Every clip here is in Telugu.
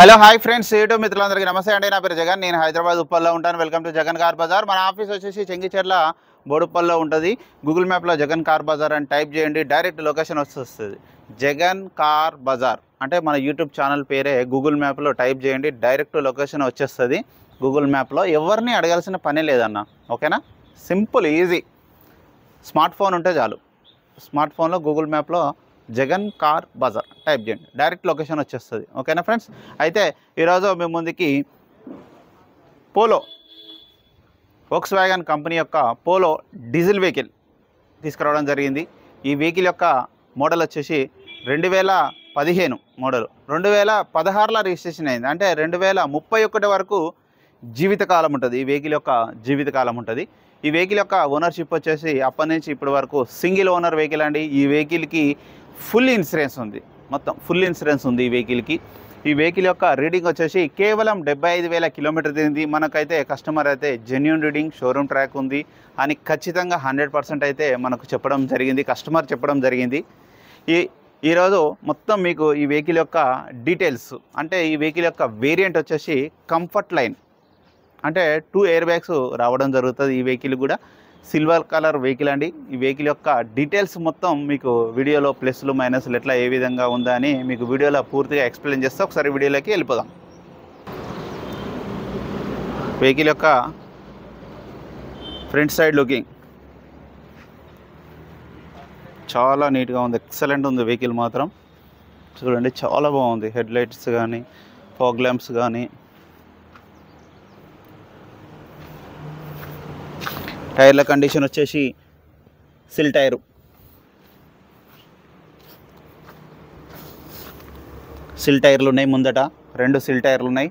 హలో హాయ్ ఫ్రెండ్స్ యూట్యూబ్ మిత్రులందరికీ నమస్తే అండి నా పేరు జగన్ నేను హైదరాబాద్ ఉప్పల్లో ఉంటాను welcome to Jagan car Bazar మన ఆఫీస్ వచ్చేసి చెంగిచెర్ల బోడుప్పల్లో ఉంటుంది గూగుల్ మ్యాప్లో జగన్ కార్ బజార్ అని టైప్ చేయండి డైరెక్ట్ లొకేషన్ వస్తుంది జగన్ కార్ బజార్ అంటే మన యూట్యూబ్ ఛానల్ పేరే గూగుల్ మ్యాప్లో టైప్ చేయండి డైరెక్ట్ లొకేషన్ వచ్చేస్తుంది గూగుల్ మ్యాప్లో ఎవరిని అడగాల్సిన పని లేదన్న ఓకేనా సింపుల్ ఈజీ స్మార్ట్ ఫోన్ ఉంటే చాలు స్మార్ట్ ఫోన్లో గూగుల్ మ్యాప్లో జగన్ కార్ బజార్ టైప్ చేయండి డైరెక్ట్ లొకేషన్ వచ్చేస్తుంది ఓకేనా ఫ్రెండ్స్ అయితే ఈరోజు మీ ముందుకి పోలో వోక్స్ వ్యాగన్ కంపెనీ యొక్క పోలో డీజిల్ వెహికల్ తీసుకురావడం జరిగింది ఈ వెహికల్ యొక్క మోడల్ వచ్చేసి రెండు వేల పదిహేను మోడల్ రెండు వేల పదహారులో రిజిస్ట్రేషన్ అయింది అంటే రెండు వేల ముప్పై ఒకటి వరకు జీవితకాలం ఉంటుంది ఈ వెహికల్ యొక్క జీవితకాలం ఉంటుంది ఈ వెహికల్ యొక్క ఓనర్షిప్ వచ్చేసి అప్పటి నుంచి ఇప్పటి వరకు సింగిల్ ఓనర్ వెహికల్ అండి ఈ వెహికల్కి ఫుల్ ఇన్సూరెన్స్ ఉంది మొత్తం ఫుల్ ఇన్సూరెన్స్ ఉంది ఈ వెహికల్కి ఈ వెహికల్ యొక్క రీడింగ్ వచ్చేసి కేవలం డెబ్బై ఐదు వేల కిలోమీటర్ తిరిగింది మనకైతే కస్టమర్ అయితే జెన్యున్ రీడింగ్ షోరూమ్ ట్రాక్ ఉంది అని ఖచ్చితంగా హండ్రెడ్ పర్సెంట్ అయితే మనకు చెప్పడం జరిగింది కస్టమర్ చెప్పడం జరిగింది ఈ ఈరోజు మొత్తం మీకు ఈ వెహికల్ యొక్క డీటెయిల్స్ అంటే ఈ వెహికల్ యొక్క వేరియంట్ వచ్చేసి కంఫర్ట్ లైన్ అంటే టూ ఎయిర్ బ్యాగ్స్ రావడం జరుగుతుంది ఈ వెహికల్ కూడా సిల్వర్ కలర్ వెహికల్ అండి ఈ వెహికల్ యొక్క డీటెయిల్స్ మొత్తం మీకు వీడియోలో ప్లస్లు మైనస్లు ఎట్లా ఏ విధంగా ఉందా అని మీకు వీడియోలో పూర్తిగా ఎక్స్ప్లెయిన్ చేస్తే ఒకసారి వీడియోలోకి వెళ్ళిపోదాం వెహికల్ యొక్క ఫ్రంట్ సైడ్ లుకింగ్ చాలా నీట్గా ఉంది ఎక్సలెంట్ ఉంది వెహికల్ మాత్రం చూడండి చాలా బాగుంది హెడ్ లైట్స్ కానీ ఫాగ్ ల్యాంప్స్ కానీ టైర్ల కండిషన్ వచ్చేసి సిల్ టైరు సిల్ టైర్లు ఉన్నాయి ముందట రెండు సిల్ టైర్లు ఉన్నాయి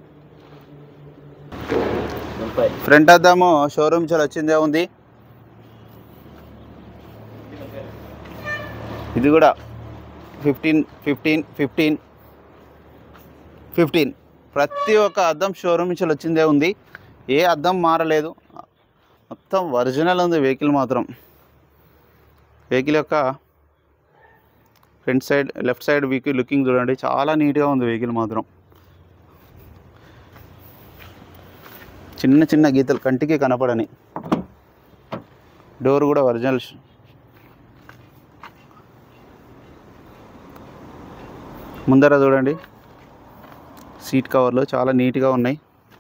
ఫ్రంట్ అద్దాము షోరూమ్ చాలా వచ్చిందే ఉంది ఇది కూడా ఫిఫ్టీన్ ఫిఫ్టీన్ ఫిఫ్టీన్ ఫిఫ్టీన్ ప్రతి ఒక్క అద్దం షోరూమ్ నుంచి వచ్చిందే ఉంది ఏ అద్దం మారలేదు మొత్తం ఒరిజినల్ ఉంది వెహికల్ మాత్రం వెహికల్ యొక్క front side left side vehicle looking చూడండి చాలా నీట్గా ఉంది వెహికల్ మాత్రం చిన్న చిన్న గీతలు కంటికి కనపడని డోర్ కూడా ఒరిజినల్ ముందర చూడండి సీట్ కవర్లు చాలా నీట్గా ఉన్నాయి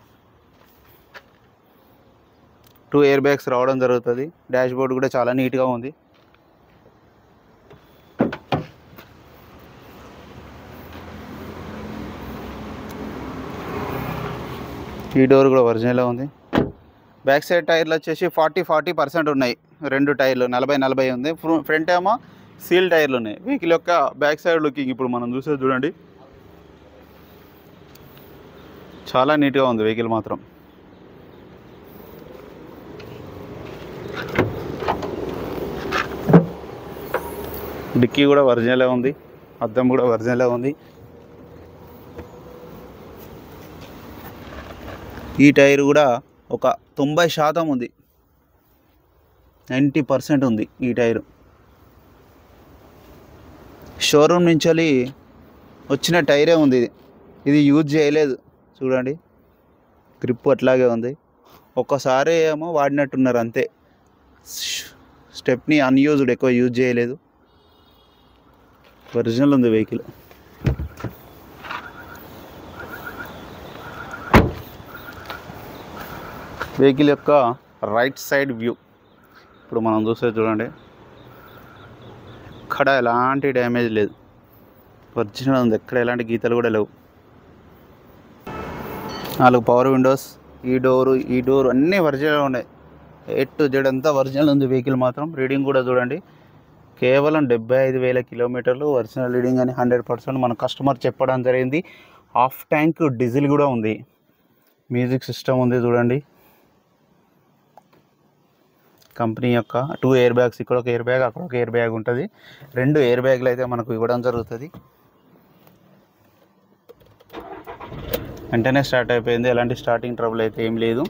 టూ ఎయిర్ బ్యాగ్స్ రావడం జరుగుతుంది డాష్ బోర్డ్ కూడా చాలా నీట్గా ఉంది ఈ డోర్ కూడా ఒరిజినల్ ఉంది బ్యాక్ సైడ్ టైర్లు వచ్చేసి ఫార్టీ ఫార్టీ పర్సెంట్ ఉన్నాయి రెండు టైర్లు నలభై నలభై ఉంది ఫ్ర- ఫ్రంట్ ఏమో సీల్ టైర్లు ఉన్నాయి వెహికల్ యొక్క బ్యాక్ సైడ్ లుకింగ్ ఇప్పుడు మనం చూసేది చూడండి చాలా నీట్గా ఉంది వెహికల్ మాత్రం డిక్కీ కూడా ఒరిజినలే ఉంది అద్దం కూడా ఒరిజినలే ఉంది ఈ టైర్ కూడా ఒక తొంభై శాతం ఉంది నైంటీ పర్సెంట్ ఉంది ఈ టైరు షోరూమ్ నుంచి వచ్చిన టైరే ఉంది ఇది ఇది యూజ్ చేయలేదు చూడండి గ్రిప్ అట్లాగే ఉంది ఒక్కసారి ఏమో వాడినట్టున్నారు అంతే స్టెప్ని అన్యూజ్డ్ ఎక్కువ యూజ్ చేయలేదు ఒరిజినల్ ఉంది వెహికల్ వెహికల్ యొక్క రైట్ సైడ్ వ్యూ ఇప్పుడు మనం చూస్తే చూడండి ఎక్కడ ఎలాంటి డ్యామేజ్ లేదు ఒరిజినల్ ఉంది ఎక్కడ ఎలాంటి గీతలు కూడా లేవు నాలుగు పవర్ విండోస్ ఈ డోరు ఈ డోర్ అన్నీ ఒరిజినల్ ఉన్నాయి ఎయిట్ టు జెడ్ అంతా ఒరిజినల్ ఉంది వెహికల్ మాత్రం రీడింగ్ కూడా చూడండి కేవలం డెబ్బై ఐదు వేల కిలోమీటర్లు ఒరిజినల్ రీడింగ్ అని హండ్రెడ్ పర్సెంట్ మన కస్టమర్ చెప్పడం జరిగింది హాఫ్ ట్యాంక్ డీజిల్ కూడా ఉంది మ్యూజిక్ సిస్టమ్ ఉంది చూడండి కంపెనీ యొక్క టూ ఎయిర్ బ్యాగ్స్ ఇక్కడ ఒక ఎయిర్ బ్యాగ్ అక్కడ ఒక ఎయిర్ బ్యాగ్ ఉంటుంది రెండు ఎయిర్ బ్యాగ్లు అయితే మనకు ఇవ్వడం జరుగుతుంది వెంటనే స్టార్ట్ అయిపోయింది ఎలాంటి స్టార్టింగ్ ట్రబుల్ అయితే ఏం లేదు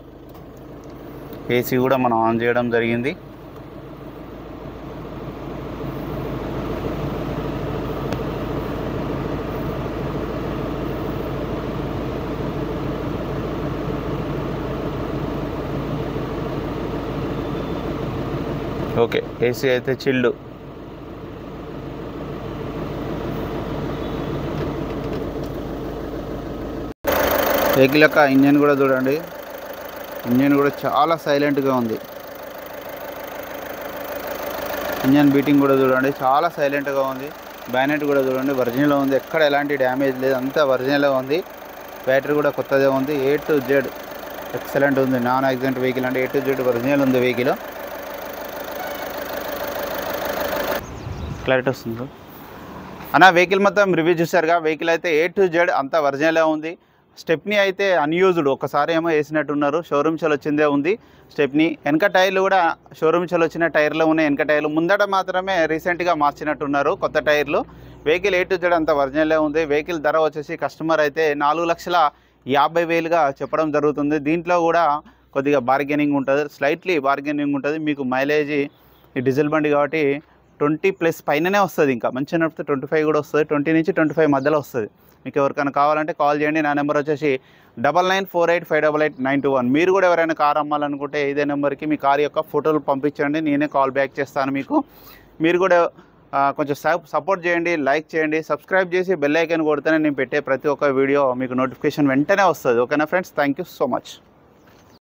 ఏసీ కూడా మనం ఆన్ చేయడం జరిగింది ఓకే ఏసీ అయితే చిల్డ్ వెహికల్ యొక్క ఇంజన్ కూడా చూడండి ఇంజన్ కూడా చాలా సైలెంట్గా ఉంది ఇంజన్ బీటింగ్ కూడా చూడండి చాలా సైలెంట్గా ఉంది బ్యానెట్ కూడా చూడండి ఒరిజినల్ ఉంది ఎక్కడ ఎలాంటి డ్యామేజ్ లేదు అంతా ఒరిజినల్గా ఉంది బ్యాటరీ కూడా కొత్తదే ఉంది ఏ టు జెడ్ ఎక్సలెంట్ ఉంది నాన్ యాక్సిడెంట్ వెహికల్ అంటే ఏ టు జెడ్ ఒరిజినల్ ఉంది వెహికల్ క్లారిటీ వస్తుంది అన్న వెహికల్ మొత్తం రివ్యూ చూసారుగా వెహికల్ అయితే ఏ టు జెడ్ అంతా ఒరిజినలే ఉంది స్టెప్నీ అయితే అన్యూజ్డ్ ఒకసారి ఏమో వేసినట్టున్నారు షోరూమ్ చల్ వచ్చిందే ఉంది స్టెప్నీ వెనక టైర్లు కూడా షోరూమ్ చల్ వచ్చిన టైర్లు ఉన్నాయి వెనక టైర్లు ముందట మాత్రమే రీసెంట్గా మార్చినట్టున్నారు కొత్త టైర్లు వెహికల్ ఏ టు జెడ్ అంత ఒరిజినలే ఉంది వెహికల్ ధర వచ్చేసి కస్టమర్ అయితే నాలుగు లక్షల యాభై వేలుగా చెప్పడం జరుగుతుంది దీంట్లో కూడా కొద్దిగా బార్గెనింగ్ ఉంటుంది స్లైట్లీ బార్గెనింగ్ ఉంటుంది మీకు మైలేజ్ ఈ డీజిల్ బండి కాబట్టి ట్వంటీ ప్లస్ పైననే వస్తుంది ఇంకా మంచిగా నడిపితే ట్వంటీ ఫైవ్ కూడా వస్తుంది ట్వంటీ నుంచి ట్వంటీ ఫైవ్ మధ్యలో వస్తుంది మీకు ఎవరికైనా కావాలంటే కాల్ చేయండి నా నెంబర్ వచ్చేసి double nine four eight five double eight nine two one మీరు కూడా ఎవరైనా కార్ అమ్మాలనుకుంటే ఇదే నెంబర్కి మీ కార్ యొక్క ఫోటోలు పంపించండి నేనే కాల్ బ్యాక్ చేస్తాను మీకు మీరు కూడా ఆ, కొంచెం సపోర్ట్ చేయండి లైక్ చేయండి సబ్స్క్రైబ్ చేసి బెల్ ఐకాన్ కొడితేనే నేను పెట్టే ప్రతి ఒక్క వీడియో మీకు నోటిఫికేషన్ వెంటనే వస్తుంది ఓకేనా friends thank you so much